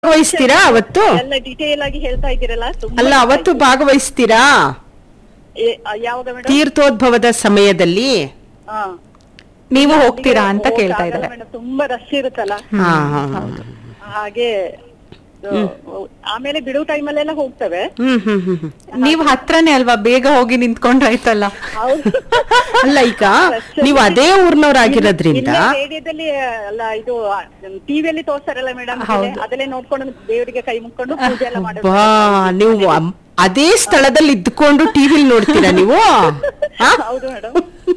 ಭಾಗವಹಿಸ್ತೀರಾ ಅವತ್ತು ಎಲ್ಲ ಡಿಟೇಲ್ ಆಗಿ ಹೇಳ್ತಾ ಇದ್ದೀರಲ್ಲ ತುಂಬಾ ಅಲ್ಲ ಅವತ್ತು ಭಾಗವಹಿಸ್ತೀರಾ ಏ- ಆ, ಯಾವಾಗ ಮೇಡಮ್ ತೀರ್ಥೋದ್ಭವದ ಸಮಯದಲ್ಲಿ ಹಾ ನೀವು ಹೋಗ್ತೀರಾ ಅಂತ ಹೋಗಕ್ಕಾಗಲ್ಲ ಕೇಳ್ತಾ ಇದ್ದಾರೆ madam, ತುಂಬಾ ರಶ್ ಇರುತ್ತಲ್ಲ ಹಾ ಹಾ ಹಾಗೆ ಅದು, ಆಮೇಲೆ ಬಿಡುವ ಟೈಮಲ್ಲೆಲ್ಲ ಹೋಗ್ತವೆ ಹ್ಮ್ ಹ್ಮ್ ಹ್ಮ್ ಹ್ಮ್. ನೀವು ಹತ್ರನೇ ಅಲ್ವಾ ಬೇಗ ಹೋಗಿ ನಿಂತ್ಕೊಂಡ್ರಾಯ್ತಲ್ಲ ಹೌದು ಅಲ್ಲ ಈಗ ನೀವು ಅದೇ ಊರ್ನವ್ರಾಗಿರೋದ್ರಿಂದ ರೇಡಿಯೋದಲ್ಲಿ ಅಲ್ಲ ಇದು ಟಿವಿಯಲ್ಲಿ ತೋರ್ಸ್ತಾರಲ್ಲ ಮೇಡಮ್ ಅದಲ್ಲೇ ನೋಡ್ಕೊಂಡು ದೇವರಿಗೆ ಕೈ ಮುಕ್ಕೊಂಡು ಪೂಜೆ ಎಲ್ಲ ಮಾಡಬೇಕು ಬಾ ನೀವು ಅಮ್- ಅದೇ ಸ್ಥಳದಲ್ಲಿ ಇದ್ಕೊಂಡು ಟಿವಿಲ್ ನೋಡ್ತೀರಾ ನೀವು ಹಾ? ಹೌದು ಮೇಡಮ್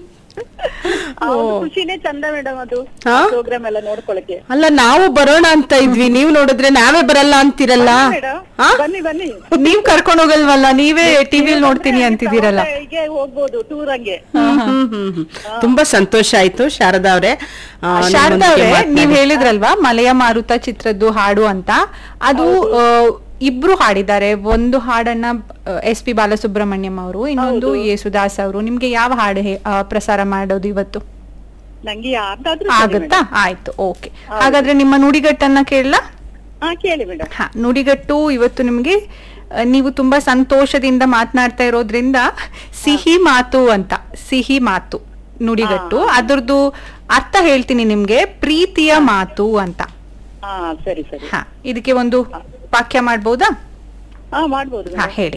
ಖುಷಿನೇ ಚಂದ ಮೇಡಮ್ ಅದು ಹಾ? ಪ್ರೋಗ್ರಾಮ್ ಎಲ್ಲ ನೋಡ್ಕೊಳಕ್ಕೆ ಅಲ್ಲ ನಾವು ಬರೋಣ ಅಂತ ಇದ್ವಿ ನೀವು ನೋಡಿದ್ರೆ ನಾವೇ ಬರಲ್ಲ ಅಂತೀರಲ್ಲ ಮೇಡಮ್ ಹಾ? ಬನ್ನಿ ಬನ್ನಿ ನೀವ್ ಕರ್ಕೊಂಡ್ ಹೋಗಲ್ವಲ್ಲ ನೀವೇ ಟಿವಿಲ್ ನೋಡ್ತೀನಿ ಅಂತಿದ್ದೀರಲ್ಲ ಹೀಗೆ ಹೋಗ್ಬೋದು ಟೂರ್ ಹಂಗೆ ಹ್ಮ್, ಹ್ಮ್, ಹ್ಮ್, ಹ್ಮ್. ತುಂಬಾ ಸಂತೋಷ ಆಯ್ತು ಶಾರದಾ ಅವ್ರೆ ಆ, ಶಾರದಾ ನಿಮ್ಮೊಂದಿಗೆ ಅವ್ರೆ ಮಾತ್ನಾಡಿ. ನೀವ್ ಹೇಳಿದ್ರಲ್ವಾ ಮಲೆಯ ಮಾರುತ ಚಿತ್ರದ್ದು ಹಾಡು ಅಂತ ಅದು ಆ, ಇಬ್ರು ಹಾಡಿದ್ದಾರೆ ಒಂದು ಹಾಡನ್ನ ಎಸ್ ಪಿ ಬಾಲಸುಬ್ರಹ್ಮಣ್ಯಂ ಅವರು ಇನ್ನೊಂದು ಯೇಸುದಾಸ್ ಅವರು ನಿಮ್ಗೆ ಯಾವ ಹಾಡು ಹೇ- ಆ, ಪ್ರಸಾರ ಮಾಡೋದು ಇವತ್ತು ನಂಗೆ ಯಾರ್ದಾದ್ರೂ ಆಗತ್ತಾ ಆಯ್ತು ಓಕೆ ಹಾಗಾದ್ರೆ ನಿಮ್ಮ ನುಡಿಗಟ್ಟನ್ನ ಕೇಳಲಾ ಹಾ ಕೇಳಿ ಮೇಡಮ್ ಹಾ ನುಡಿಗಟ್ಟು ಇವತ್ತು ನಿಮ್ಗೆ ಆ, ನೀವು ತುಂಬಾ ಸಂತೋಷದಿಂದ ಮಾತನಾಡ್ತಾ ಇರೋದ್ರಿಂದ ಸಿಹಿ ಮಾತು ಅಂತ ಸಿಹಿ ಮಾತು ನುಡಿಗಟ್ಟು ಅದ್ರದ್ದು ಅರ್ಥ ಹೇಳ್ತೀನಿ ನಿಮ್ಗೆ ಪ್ರೀತಿಯ ಮಾತು ಅಂತ ಹಾ ಸರಿ ಸರಿ ಹಾ ಇದಕ್ಕೆ ಒಂದು ವಾಕ್ಯ ಮಾಡ್ಬೋದಾ ಹಾ ಮಾಡ್ಬೋದು ಹಾ madam. ಹೇಳಿ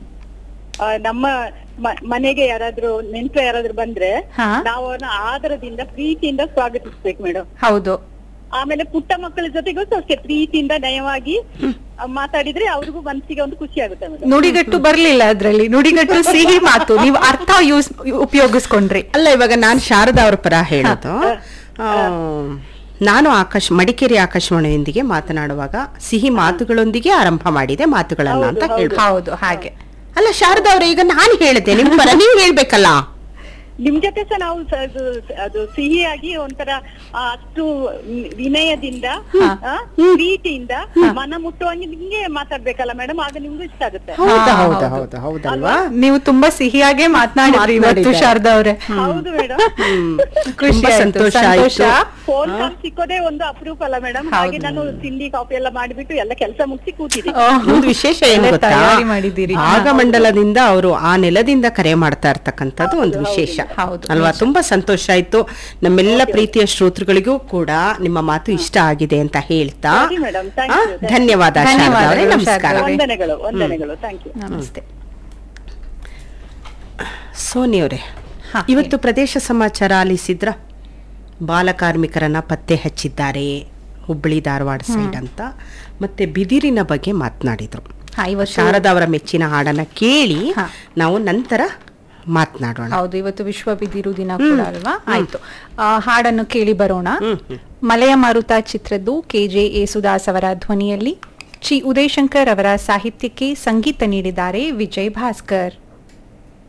ಆ, ನಮ್ಮ ಮ- ಮನೆಗೆ ಯಾರಾದ್ರೂ ನೆಂಟ್ರು ಯಾರಾದ್ರೂ ಬಂದ್ರೆ ಹಾ. ನಾವು ಅವ್ರನ್ನ ಆದರದಿಂದ ಪ್ರೀತಿಯಿಂದ ಸ್ವಾಗತಿಸ್ಬೇಕು ಮೇಡಮ್ ಹೌದು ಆಮೇಲೆ ಪುಟ್ಟ ಮಕ್ಕಳ ಜೊತೆಗೂ ಸಹ ಅಷ್ಟೇ ಪ್ರೀತಿಯಿಂದ ನಯವಾಗಿ ಆ, ಮಾತಾಡಿದ್ರೆ ಅವ್ರಿಗೂ ಮನಸ್ಸಿಗೆ ಒಂದು ಖುಷಿ ಆಗುತ್ತೆ ಮೇಡಮ್ ನುಡಿಗಟ್ಟು ಬರ್ಲಿಲ್ಲ ಅದ್ರಲ್ಲಿ ನುಡಿಗಟ್ಟು ಸಿಹಿ ಮಾತು ನೀವು ಅರ್ಥ ಯೂಸ್ ಉಪಯೋಗಿಸ್ಕೊಂಡ್ರಿ ಅಲ್ಲ ಇವಾಗ ನಾನು ಶಾರದಾ ಅವ್ರ ಪರ ಹೇಳೋದು ಆ, ನಾನು ಆಕಾಶ ಮಡಿಕೇರಿ ಆಕಾಶವಾಣಿಯೊಂದಿಗೆ ಮಾತನಾಡುವಾಗ ಸಿಹಿ ಮಾತುಗಳೊಂದಿಗೆ ಆರಂಭ ಮಾಡಿದೆ ಮಾತುಗಳನ್ನ ಅಂತ ಹೇಳ್ಬೋದು ಹೌದು ಹಾಗೆ ಅಲ್ಲ ಶಾರದಾ ಅವ್ರೆ ಈಗ ನಾನು ಹೇಳಿದೆ ನಿಮ್ ಪರ ನೀವು ಹೇಳ್ಬೇಕಲ್ಲ ನಿಮ್ ಜೊತೆ ಸಹ ನಾವು ಸ- ಅದು ಅದು ಸಿಹಿಯಾಗಿ ಒಂಥರ ಆ, ಅಷ್ಟು ವಿನಯದಿಂದ ಆ, ಪ್ರೀತಿಯಿಂದ ಮನ ಮುಟ್ಟುವಂಗೆ ನಿಮ್ಗೆ ಮಾತಾಡ್ಬೇಕಲ್ಲ ಮೇಡಮ್ ಆಗ ನಿಮ್ಗೂ ಇಷ್ಟ ಆಗುತ್ತೆ ಹೌದಾ ಹೌದಾ ಹೌದಾ ಹೌದಲ್ವಾ ನೀವು ತುಂಬಾ ಸಿಹಿಯಾಗೆ ಮಾತನಾಡಿದ್ರಿ ಇವತ್ತು ಮಾತ್ನಾಡಿದ್ದಾರೆ. ಶಾರದಾ ಅವ್ರೆ ಹೌದು ಮೇಡಮ್ ಖುಷಿ ತುಂಬಾ ಆಯ್ತು, ಸಂತೋಷ ಸಂತೋಷ. ಆಯ್ತು ಫೋನ್ ಕಾಲ್ ಸಿಕ್ಕೋದೇ ಒಂದು ಅಪರೂಪ ಅಲ್ಲ ಮೇಡಮ್ ಹಾಗೆ ನಾನು ತಿಂಡಿ ಕಾಫಿ ಎಲ್ಲ ಮಾಡಿಬಿಟ್ಟು ಎಲ್ಲ ಕೆಲಸ ಮುಗಿಸಿ ಕೂತಿದ್ದೆ ಒಂದು ವಿಶೇಷ ಏನು ಒಳ್ಳೆ ಗೊತ್ತಾ ತಯಾರಿ ಮಾಡಿದ್ದೀರಿ. ಭಾಗಮಂಡಲದಿಂದ ಅವರು ಆ ನೆಲದಿಂದ ಕರೆ ಮಾಡ್ತಾ ಇರ್ತಕ್ಕಂಥದ್ದು ಒಂದು ವಿಶೇಷ ಹೌದು, ಅಲ್ವಾ ತುಂಬಾ ಸಂತೋಷ ಆಯ್ತು ನಮ್ಮೆಲ್ಲ ಪ್ರೀತಿಯ ಶ್ರೋತೃಗಳಿಗೂ ಕೂಡ ನಿಮ್ಮ ಮಾತು ಇಷ್ಟ ಆಗಿದೆ ಅಂತ ಹೇಳ್ತಾ ಸರಿ ಮೇಡಮ್ ಥ್ಯಾಂಕ್ ಆ, ಯು ಧನ್ಯವಾದ ಶಾರದಾ ಅವರೇ ಧನ್ಯವಾದಗಳು, ನಮಸ್ಕಾರ ಶಾರದಾ ಅವರೇ. ವಂದನೆಗಳು ವಂದನೆಗಳು ಥ್ಯಾಂಕ್ ಯು ನಮಸ್ತೆ ಸೋನಿ ಅವರೇ ಹಾ, ಇವತ್ತು ಪ್ರದೇಶ ಸಮಾಚಾರ ಆಲಿಸಿದ್ರ ಬಾಲಕಾರ್ಮಿಕರನ್ನ ಪತ್ತೆ ಹಚ್ಚಿದ್ದಾರೆ ಹುಬ್ಬಳ್ಳಿ ಧಾರವಾಡ ಸೈಡ್ ಅಂತ ಮತ್ತೆ ಬಿದಿರಿನ ಬಗ್ಗೆ ಮಾತನಾಡಿದ್ರು ಹಾ ಇವತ್ತು ಶಾರದಾ ಅವರ ಮೆಚ್ಚಿನ ಹಾಡನ್ನ ಕೇಳಿ ಹಾ. ನಾವು ನಂತರ ಮಾತನಾಡೋಣ ಹೌದು ಇವತ್ತು ವಿಶ್ವ ಬಿದಿರು ದಿನ ಕೂಡ ಅಲ್ವಾ ಆಯ್ತು ಆ, ಹಾಡನ್ನು ಕೇಳಿ ಬರೋಣ ಮಲೆಯ ಮಾರುತ ಚಿತ್ರದ್ದು ಕೆ ಜೆ ಯೇಸುದಾಸ್ ಅವರ ಧ್ವನಿಯಲ್ಲಿ ಚಿ ಉದಯಶಂಕರ್ ಅವರ ಸಾಹಿತ್ಯಕ್ಕೆ ಸಂಗೀತ ನೀಡಿದ್ದಾರೆ ವಿಜಯ್ ಭಾಸ್ಕರ್